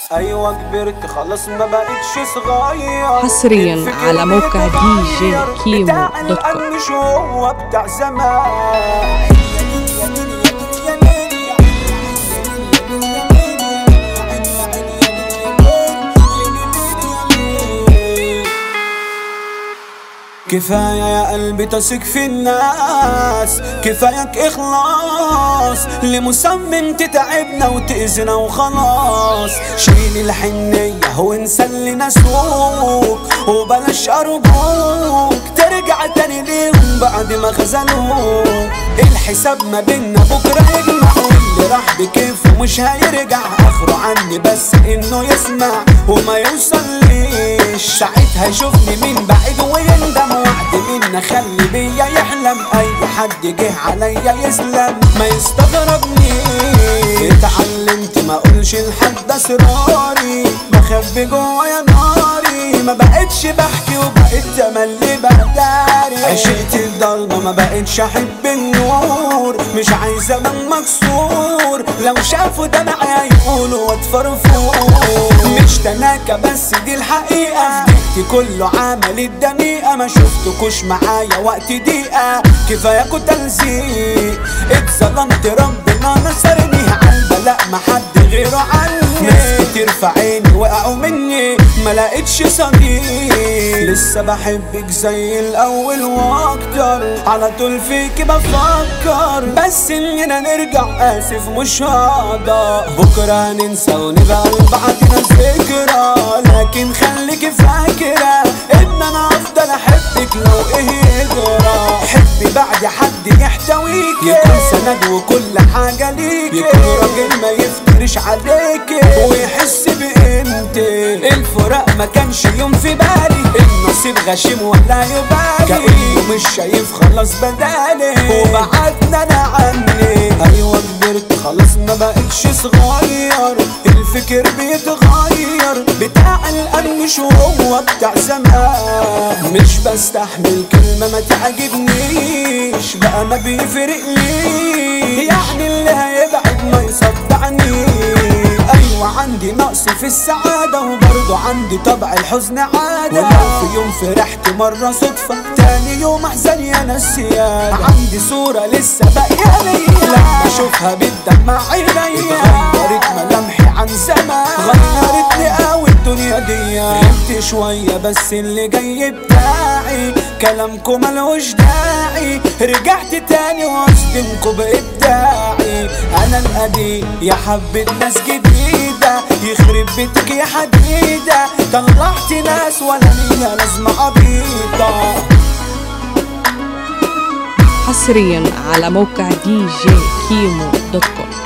ايوه كبرت خلاص ما بقتش صغير حصرياً الفكر على موقع بيتغير. دي جي كيمو بتاع دوت كوم. الآن مش هو بتاع زمان كفاية يا قلبي تثق في الناس كفايك إخلاص لمصمم تتعبنا وتأذينا وخلاص شيل الحنية وانسى اللي نسوك وبلاش أرجوك ترجع تاني ليهم بعد ما خذلوك الحساب ما بينا بكرة يجمع واللي راح بكيفه مش هيرجع آخره عني بس إنه يسمع وما يوصليش ساعتها يشوفني من بعيد ويندم وعد منا خلي بيا يحلم اي حد جه عليا يسلم ما يستغربنيش اتعلمت ما اقولش لحد اسراري بخبي جوايا ناري ما بقتش بحكي وبقيت تملي بداري عشقت الضلمه ما بقتش احب النور مش عايزه من مكسور لو شافوا دمعي هيقولوا واتفرفور مش تناكة بس دي الحقيقة فضحتي كله عمل الدنيئة ما شفتكوش معايا وقت دقيقة كفاية تلزيق اتظلمت ربنا نصرني عالبلاء ما حد غيره عني ناس كتير في عيني وقعوا مني ما لقيتش صديق لسه بحبك زي الاول واكتر على طول فيك بفكر بس اننا نرجع اسف مش هقدر بكره ننسى ونبقى لبعضنا ذكرى لكن خليكي فاكره ان انا افضل احبك لو ايه يجرى حبي بعد حد يحتويك يكون سند وكل حاجه ليك يكون راجل ما يفترش عليك ويحس بقيمتك الفراق ما كانش يوم في بالي النصيب غشيم ولا يبالي كأنه مش شايف خلاص بدالي وبعدنا انا عني ايوه كبرت خلاص ما بقتش صغير الفكر بيتغير بتاع الان مش هو بتاع زمان مش بستحمل كلمة ما تعجبنيش بقى ما بيفرقليش يعني اللي هيبعد ما يصدعني ايوه عندي نقص في السعادة وبرضه عندي طبع الحزن عادة ولو في يوم فرحت مرة صدفة تاني يوم احزن يا نسيان عندي صورة لسه باقية ليا لما اشوفها بتدمع عينيا اتغيرت ملامحي عن زمان غيرتني قوي الدنيا دي غبت شوية بس اللي جاي بتاعي كلامكم ملوش داعي رجعت تاني واصدمكم بإبداعي أنا القديم يا حبة ناس جديدة يخرب بيتك يا حديدة طلعت ناس ولا ليها لازمة عبيطة حصريا على موقع دي جي كيمو دوت كوم